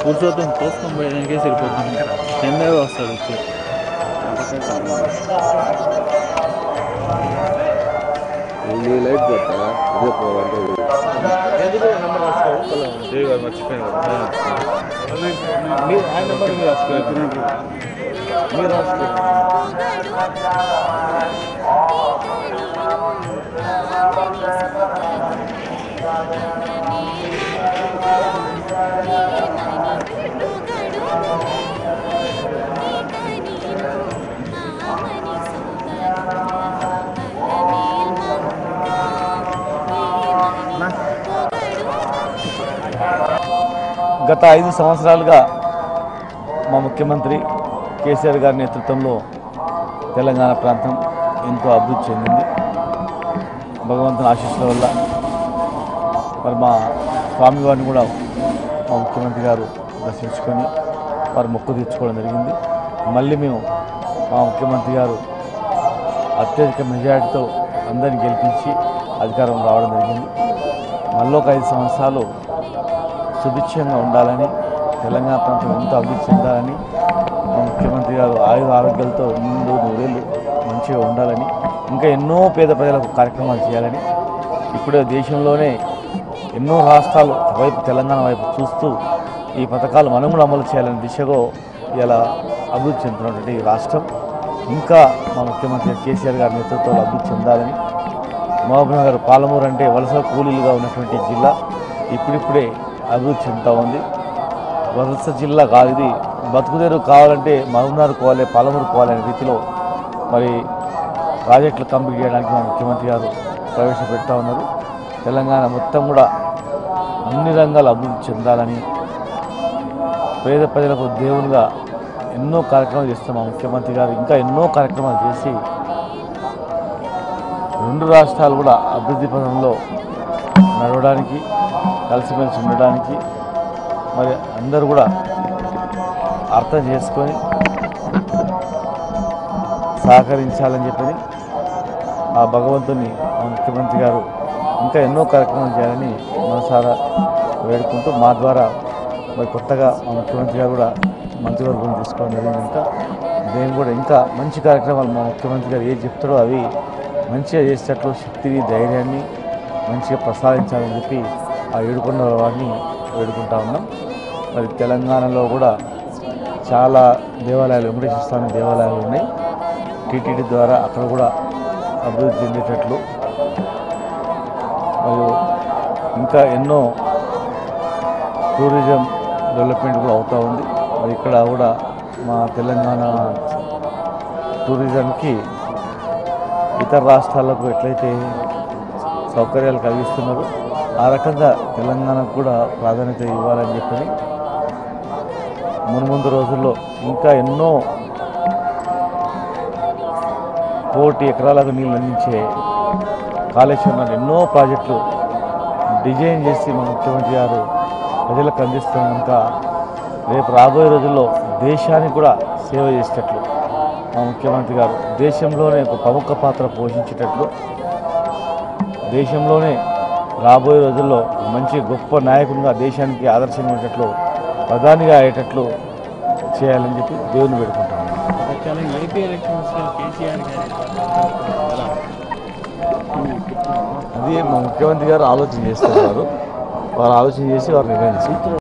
పురుషోత్తం తోసుకొని పోయడానికే సరిపోతుంది చంద్రబాబు వస్తాడు వచ్చి నీ లైట్ కొట్టా ఇదే పోవాలంటే దేవి గారు మర్చిపోయాను మీరు ఆయన నెంబర్ మీరు రాసుకోలేదు మీరు రాసుకోలేదు గత ఐదు సంవత్సరాలుగా మా ముఖ్యమంత్రి కేసీఆర్ గారి నేతృత్వంలో తెలంగాణ ప్రాంతం ఎంతో అభివృద్ధి చెందింది భగవంతుని ఆశీస్సుల వల్ల మరి మా స్వామివారిని కూడా మా ముఖ్యమంత్రి గారు దర్శించుకొని వారు మొక్కు తీర్చుకోవడం జరిగింది మళ్ళీ మేము మా ముఖ్యమంత్రి గారు అత్యధిక మెజారిటీతో అందరిని గెలిపించి అధికారం రావడం జరిగింది మళ్ళీ ఒక ఐదు సంవత్సరాలు సుభిక్షంగా ఉండాలని తెలంగాణ ప్రాంతం ఎంతో అభివృద్ధి చెందాలని మా ముఖ్యమంత్రి గారు ఆయుధ ఆరోగ్యాలతో ముందు నూరేళ్ళు మంచిగా ఉండాలని ఇంకా ఎన్నో పేద ప్రజలకు కార్యక్రమాలు చేయాలని ఇప్పుడే దేశంలోనే ఎన్నో రాష్ట్రాలు వైపు తెలంగాణ వైపు చూస్తూ ఈ పథకాలు మనం కూడా అమలు చేయాలని దిశగా ఇలా అభివృద్ధి చెందుతున్నటువంటి ఈ రాష్ట్రం ఇంకా మా ముఖ్యమంత్రి కేసీఆర్ గారి నేతృత్వంలో అభివృద్ధి చెందాలని మహబూబ్ నగర్ పాలమూరు అంటే వలస కూలీలుగా ఉన్నటువంటి జిల్లా ఇప్పుడిప్పుడే అభివృద్ధి చెందుతూ ఉంది వలస జిల్లా కాదు ఇది బతుకుదేరు కావాలంటే మహబూబ్నగర్ పోవాలి పాలమూరు పోవాలి అనే రీతిలో మరి ప్రాజెక్టులు కంప్లీట్ చేయడానికి మా ముఖ్యమంత్రి గారు ప్రవేశపెడతా ఉన్నారు తెలంగాణ మొత్తం కూడా అన్ని రంగాలు అభివృద్ధి చెందాలని పేద ప్రజలకు దేవునిగా ఎన్నో కార్యక్రమాలు చేస్తాం మా ముఖ్యమంత్రి గారు ఇంకా ఎన్నో కార్యక్రమాలు చేసి రెండు రాష్ట్రాలు కూడా అభివృద్ధి పదంలో నడవడానికి కలిసిమెలిసి ఉండడానికి మరి అందరూ కూడా అర్థం చేసుకొని సహకరించాలని చెప్పని ఆ భగవంతుని మా ముఖ్యమంత్రి గారు ఇంకా ఎన్నో కార్యక్రమాలు చేయాలని మనసారా వేడుకుంటూ మా ద్వారా మరి కొత్తగా మా ముఖ్యమంత్రి గారు కూడా మంత్రివర్గం తీసుకోవడం జరిగింది ఇంకా నేను కూడా ఇంకా మంచి కార్యక్రమాలు మా ముఖ్యమంత్రి గారు ఏది చెప్తాడో అవి మంచిగా చేసేటట్లు శక్తిని ధైర్యాన్ని మంచిగా ప్రసాదించాలని చెప్పి ఆ ఏడుకొండ వారిని వేడుకుంటా ఉన్నాం మరి తెలంగాణలో కూడా చాలా దేవాలయాలు వెంకటేశ్వర స్వామి దేవాలయాలు ఉన్నాయి టీటీడీ ద్వారా అక్కడ కూడా అభివృద్ధి చెందేటట్లు మరియు ఇంకా ఎన్నో టూరిజం డెవలప్మెంట్ కూడా అవుతూ ఉంది మరి ఇక్కడ కూడా మా తెలంగాణ టూరిజంకి ఇతర రాష్ట్రాలకు ఎట్లయితే సౌకర్యాలు కలిగిస్తున్నారు ఆ రకంగా తెలంగాణకు కూడా ప్రాధాన్యత ఇవ్వాలని చెప్పి మున్ముందు రోజుల్లో ఇంకా ఎన్నో కోటి ఎకరాలకు నీళ్ళు అందించే కాళేశ్వరం ఎన్నో ప్రాజెక్టులు డిజైన్ చేసి మా ముఖ్యమంత్రి గారు ప్రజలకు అందిస్తున్న కనుక రేపు రాబోయే రోజుల్లో దేశానికి కూడా సేవ చేసేటట్లు మా ముఖ్యమంత్రి గారు దేశంలోనే ఒక ప్రముఖ పాత్ర పోషించేటట్లు దేశంలోనే రాబోయే రోజుల్లో మంచి గొప్ప నాయకునిగా దేశానికి ఆదర్శంగా ఉండేటట్లు ప్రధానిగా అయ్యేటట్లు చేయాలని చెప్పి దేవుని పెడుకుంటాను చాలా ఏపీ ఎలక్షన్స్ కేసీఆర్ గారి ఎలా అది మా ముఖ్యమంత్రి గారు ఆలోచన చేస్తున్నారు వారు ఆలోచన చేసి వారు నిర్ణయం తీసుకుంటారు